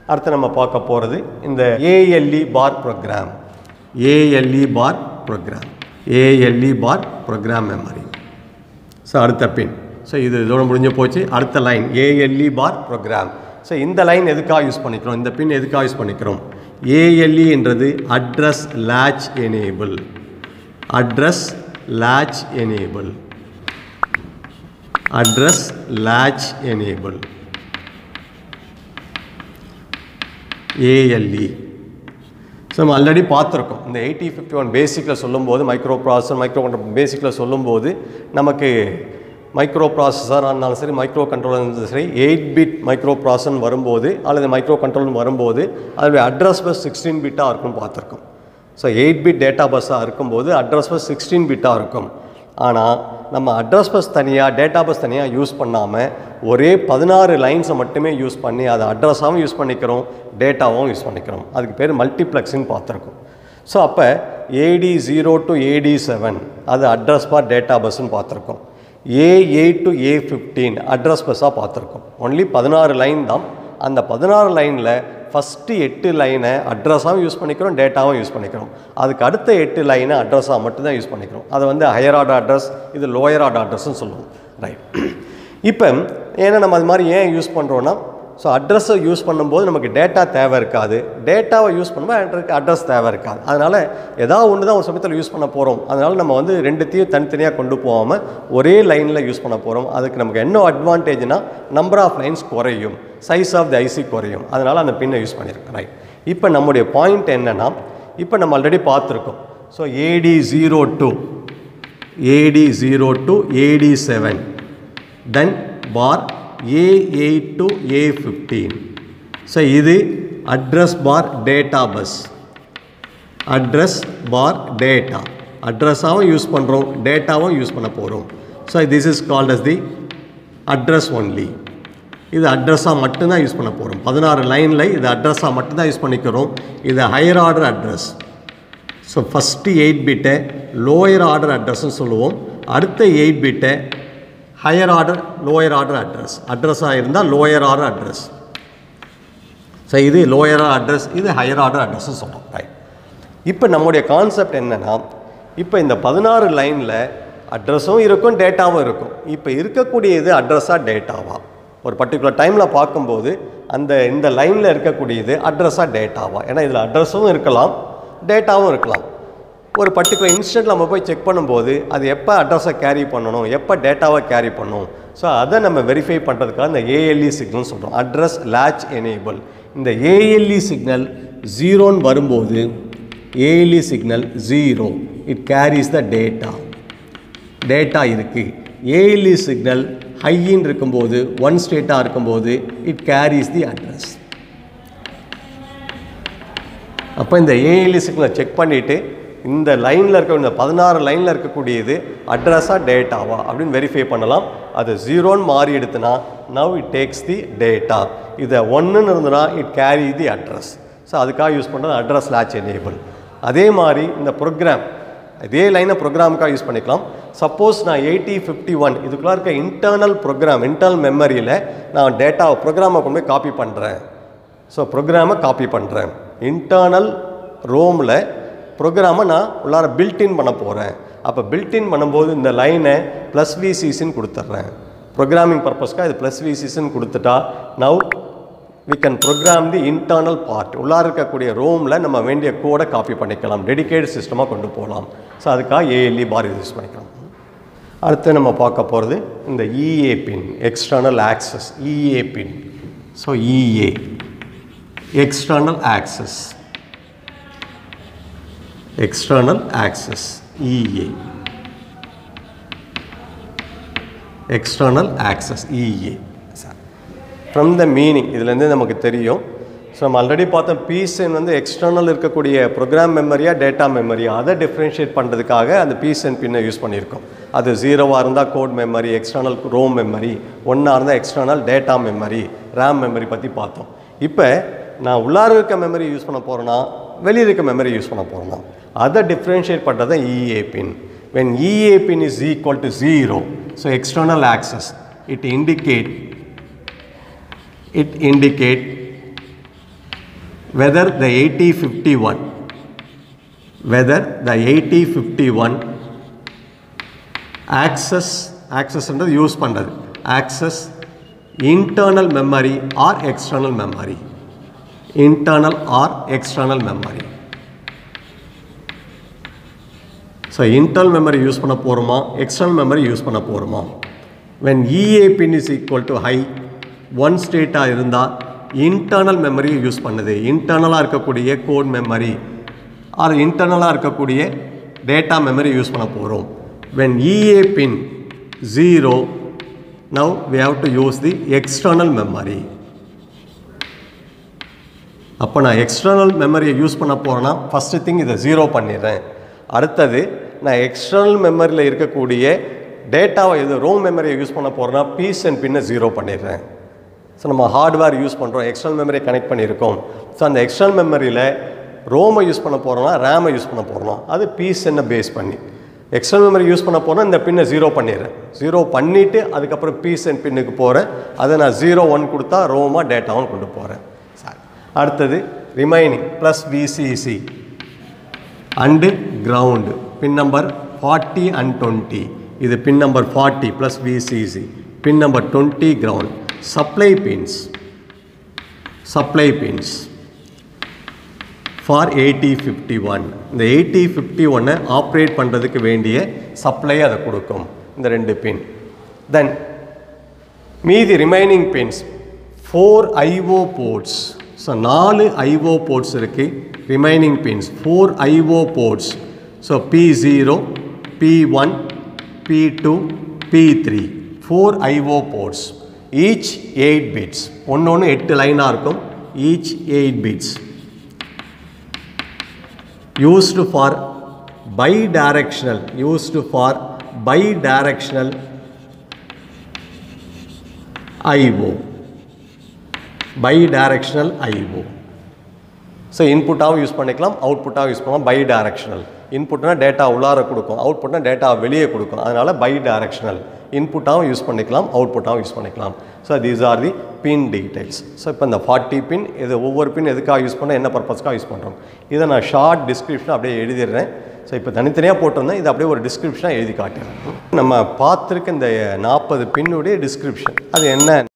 அடுத்து நம்ம பார்க்க போகிறது இந்த ALE bar program ALE bar program ALE bar program memory so அடுத்த பின் ஸோ இது இதோட முடிஞ்சு போச்சு அடுத்த line ALE bar program so இந்த லைன் எதுக்காக யூஸ் பண்ணிக்கிறோம் இந்த பின் எதுக்காக யூஸ் பண்ணிக்கிறோம் ஏஎல்இ என்றது address latch enable address latch enable address latch enable ALE so நம்ம ஆல்ரெடி பார்த்துருக்கோம் இந்த எயிட்டி ஃபிஃப்டி ஒன் பேசிக்கில் சொல்லும்போது மைக்ரோ ப்ராசஸர் மைக்ரோ கண்ட்ரோல் பேசிக்கில் சொல்லும்போது நமக்கு மைக்ரோ ப்ராசஸராக இருந்தாலும் சரி மைக்ரோ கண்ட்ரோலர் இருந்தாலும் சரி எயிட் பிட் மைக்ரோ ப்ராசன் வரும்போது அல்லது மைக்ரோ கண்ட்ரோல் வரும்போது அதோடைய அட்ரஸ் பஸ் சிக்ஸ்டீன் பிட்டாக இருக்கும்னு பார்த்துருக்கோம் ஸோ எயிட் பிட் டேட்டா பஸ்ஸாக இருக்கும்போது அட்ரஸ் பஸ் சிக்ஸ்டீன் பிட்டாக இருக்கும் ஆனால் நம்ம அட்ரஸ் பஸ் தனியாக டேட்டா பஸ் தனியாக யூஸ் பண்ணாமல் ஒரே பதினாறு லைன்ஸை மட்டுமே யூஸ் பண்ணி அதை அட்ரஸாகவும் யூஸ் பண்ணிக்கிறோம் டேட்டாவும் யூஸ் பண்ணிக்கிறோம் அதுக்கு பேர் மல்டிப்ளெக்ஸிங் பார்த்துருக்கோம் ஸோ அப்போ AD zero to AD seven அது அட்ரஸ் பார் டேட்டா பஸ்ன்னு பார்த்துருக்கோம் A eight to A fifteen address பஸ்ஸாக பார்த்துருக்கோம் ஒன்லி பதினாறு லைன் தான் அந்த பதினாறு லைனில் ஃபஸ்ட்டு எட்டு லைனை அட்ரஸாகவும் யூஸ் பண்ணிக்கிறோம் டேட்டாவும் யூஸ் பண்ணிக்கிறோம் அதுக்கு அடுத்த எட்டு லைனை அட்ரஸாக மட்டும்தான் யூஸ் பண்ணிக்கிறோம் அதை வந்து ஹையர் ஆர்டர் அட்ரஸ் இது லோயர் ஆர்டர் அட்ரஸ்ன்னு சொல்லுவோம் ரைட் இப்போ ஏன்னா நம்ம அது மாதிரி ஏன் யூஸ் பண்ணுறோன்னா ஸோ அட்ரஸை யூஸ் பண்ணும்போது நமக்கு டேட்டா தேவை இருக்காது டேட்டாவை யூஸ் பண்ணும்போது அட்ரஸ் தேவை இருக்காது அதனால் ஏதாவது ஒன்று தான் ஒரு சமயத்தில் யூஸ் பண்ண போகிறோம் அதனால் நம்ம வந்து ரெண்டுத்தையும் தனித்தனியாக கொண்டு போகாமல் ஒரே லைனில் யூஸ் பண்ண போகிறோம் அதுக்கு நமக்கு என்ன அட்வான்டேஜ்னா நம்பர் ஆஃப் லைன்ஸ் குறையும் சைஸ் ஆஃப் தி ஐசி குறையும் அதனால் அந்த பின்னை யூஸ் பண்ணியிருக்கோம் ரைட் இப்போ நம்முடைய பாயிண்ட் என்னென்னா இப்போ நம்ம ஆல்ரெடி பார்த்துருக்கோம் so AD zero to AD zero to AD seven then bar A eight to A fifteen so இது address bar data bus address bar data அட்ரஸாகவும் யூஸ் பண்ணுறோம் டேட்டாவும் யூஸ் பண்ண போகிறோம் so this is called as the address only இது அட்ரஸாக மட்டும்தான் use பண்ண போகிறோம் பதினாறு லைனில் இது அட்ரஸாக மட்டும்தான் யூஸ் பண்ணிக்கிறோம் இது higher order address so first eight பிட்டை லோயர் ஆர்டர் அட்ரஸ்னு சொல்லுவோம் அடுத்த எயிட் பிட்டை higher order lower order address அட்ரஸாக இருந்தால் லோயர் ஆர்டர் அட்ரஸ் ஸோ இது லோயர் அட்ரஸ் இது ஹையர் ஆர்டர் அட்ரஸ்னு சொல்கிறோம் ரைட் இப்போ நம்முடைய கான்செப்ட் என்னென்னா இப்போ இந்த பதினாறு லைனில் அட்ரஸும் இருக்கும் டேட்டாவும் இருக்கும் இப்போ இருக்கக்கூடியது அட்ரஸாக டேட்டாவா ஒரு பர்டிகுலர் டைமில் பார்க்கும்போது அந்த இந்த லைனில் இருக்கக்கூடியது அட்ரஸாக டேட்டாவா ஏன்னா இதில் அட்ரஸும் இருக்கலாம் டேட்டாவும் இருக்கலாம் ஒரு பர்டிகுலர் இன்ஸ்டன்ட் நம்ம போய் செக் பண்ணும்போது அது எப்போ அட்ரஸை கேரி பண்ணணும் எப்போ டேட்டாவை கேரி பண்ணணும் ஸோ அதை நம்ம வெரிஃபை பண்ணுறதுக்காக இந்த ஏஎல்இ சிக்னல் சொல்கிறோம் அட்ரஸ் latch எனேபிள் இந்த ஏஎல்இ சிக்னல் ஜீரோன்னு வரும்போது ALE signal zero it carries the data data இருக்குது ஏஎல்இ சிக்னல் ஹையின்னு இருக்கும்போது ஒன் ஸ்டேட்டாக இருக்கும்போது இட் கேரிஸ் தி அட்ரஸ் அப்போ இந்த ஏஎல்இ சிக்னலை செக் பண்ணிவிட்டு இந்த லைனில் இருக்க இந்த பதினாறு லைனில் இருக்கக்கூடியது அட்ரஸாக டேட்டாவா அப்படின்னு வெரிஃபை பண்ணலாம் அது ஜீரோன்னு மாறி எடுத்துனா now it takes the data இதை ஒன்றுன்னு இருந்ததுன்னா it carry the address so அதுக்காக யூஸ் பண்ணுறது அட்ரஸ் latch எனேபிள் அதே மாதிரி இந்த ப்ரோக்ராம் இதே லைனை ப்ரோக்ராமுக்காக யூஸ் பண்ணிக்கலாம் சப்போஸ் நான் எயிட்டி ஃபிஃப்டி ஒன் இதுக்குள்ளே இருக்க இன்டர்னல் ப்ரோக்ராம் இன்டர்னல் மெமரியில் நான் டேட்டா ப்ரோக்ராமை கொண்டு போய் காப்பி பண்ணுறேன் ஸோ ப்ரோக்ராமை காப்பி பண்ணுறேன் இன்டர்னல் ரோமில் ப்ரோக்ராமை நான் உள்ளார பில்டின் பண்ண போகிறேன் அப்போ பில்டின் பண்ணும்போது இந்த லைனை ப்ளஸ் விசிசின்னு கொடுத்துட்றேன் ப்ரோக்ராமிங் பர்பஸ்க்காக இது ப்ளஸ் விசிசின்னு கொடுத்துட்டா now we can program the internal part உள்ளார இருக்கக்கூடிய ரோமில் நம்ம வேண்டிய கோடை காப்பி பண்ணிக்கலாம் டெடிகேட் சிஸ்டமாக கொண்டு போகலாம் ஸோ அதுக்காக ஏஎல்இ பார் யூஸ் பண்ணிக்கலாம் அடுத்து நம்ம பார்க்க போகிறது இந்த EA pin external access EA pin so EA external access external access EA external access EA from the meaning இதுலேருந்து நமக்கு தெரியும் ஸோ நம்ம ஆல்ரெடி பார்த்தோம் பிசென் வந்து எக்ஸ்டர்னல் இருக்கக்கூடிய ப்ரோக்ராம் மெமரியா டேட்டா மெமரியா அதை டிஃப்ரென்ஷியேட் பண்ணுறதுக்காக அந்த பிசென் பின்னை யூஸ் பண்ணியிருக்கோம் அது ஜீரோவாக இருந்தால் code memory external ROM memory ஒன்றா இருந்தால் external data memory RAM memory பற்றி பார்த்தோம் இப்போ நான் உள்ளார இருக்க மெமரி யூஸ் பண்ண போகிறேன்னா வெளியே இருக்க மெமரி யூஸ் பண்ண போகிறேன்னா அதை டிஃப்ரென்ஷியேட் பண்ணுறது தான் EA pin when EA pin is equal to zero so external access it indicate it indicate whether the 8051 whether the 8051 access accessன்றது யூஸ் பண்ணுறது access internal memory or external memory internal or external memory so internal memory use பண்ண போகிறோமா external memory use பண்ண போகிறோமா when EA pin is equal to high one ஸ்டேட்டாக இருந்தால் internal மெமரியை use பண்ணுது இன்டர்னலாக இருக்கக்கூடிய கோட் மெமரி ஆர் இன்டர்னலாக இருக்கக்கூடிய டேட்டா மெமரி யூஸ் பண்ண போகிறோம் when EA pin zero now we have to use the external memory அப்போ நான் எக்ஸ்டர்னல் மெமரியை யூஸ் பண்ண போகிறேன்னா ஃபஸ்ட்டு திங் இதை ஜீரோ பண்ணிடுறேன் அடுத்தது நான் எக்ஸ்டர்னல் மெமரியில் இருக்கக்கூடிய டேட்டாவை எது ரோம் மெமரியை யூஸ் பண்ண போகிறேன்னா பீஸ் அண்ட் பின்னை ஜீரோ பண்ணிடுறேன் ஸோ நம்ம ஹார்ட்வேர் யூஸ் பண்ணுறோம் எக்ஸ்டர்னல் மெமரியை கனெக்ட் பண்ணியிருக்கோம் ஸோ அந்த எக்ஸ்டர்னல் மெமரியில் ரோமை யூஸ் பண்ண போகிறோம்னா ரேமை யூஸ் பண்ண போகிறோம் அது பீஸ் என்ன பேஸ் பண்ணி எக்ஸ்டர்னல் மெமரி யூஸ் பண்ண போனால் இந்த பின்னை ஜீரோ பண்ணிடுறேன் ஜீரோ பண்ணிவிட்டு அதுக்கப்புறம் பீஸ் அண்ட் பின்னுக்கு போகிறேன் அதை நான் ஜீரோ ஒன் கொடுத்தா ரோமாக டேட்டாவும் கொண்டு போகிறேன் சரி அடுத்தது remaining plus VCC and ground pin number forty and twenty இது pin number forty plus VCC pin number twenty ground supply pins supply pins for eighty fifty one இந்த எயிட்டி ஃபிஃப்டி ஒன்னை operate பண்ணுறதுக்கு வேண்டிய சப்ளை அதை கொடுக்கும் இந்த ரெண்டு pin then மீதி remaining pins four IO ports so நாலு ஐஓ போர்ட்ஸ் இருக்குது remaining pins four IO ports so P zero P one P two P three four IO ports each eight bits ஒன்று ஒன்று எட்டு லைனாக இருக்கும் each eight bits used for bidirectional used for bidirectional IO bidirectional IO so இன்புட்டாகவும் use பண்ணிக்கலாம் அவுட்புட்டாகவும் use பண்ணலாம் bidirectional இன்புட்னா டேட்டா உள்ளார கொடுக்கும் அவுட்புட்னா டேட்டா வெளியே கொடுக்கும் அதனால் பை டைரக்ஷனல் இன்புட்டாகவும் யூஸ் பண்ணிக்கலாம் அவுட்புட்டாகவும் யூஸ் பண்ணிக்கலாம் so these are the pin details so இப்போ இந்த ஃபார்ட்டி பின் இது ஒவ்வொரு பின் எதுக்காக யூஸ் பண்ண என்ன பர்பஸ்க்காக யூஸ் பண்ணுறோம் இதை நான் ஷார்ட் டிஸ்கிரிப்ஷன் அப்படியே எழுதிடுறேன் ஸோ இப்போ தனித்தனியாக போட்டிருந்தேன் இது அப்படியே ஒரு டிஸ்கிரிப்ஷனாக எழுதி காட்டிடுறேன் நம்ம பார்த்துருக்க இந்த நாற்பது பின்னுடைய டிஸ்கிரிப்ஷன் அது என்ன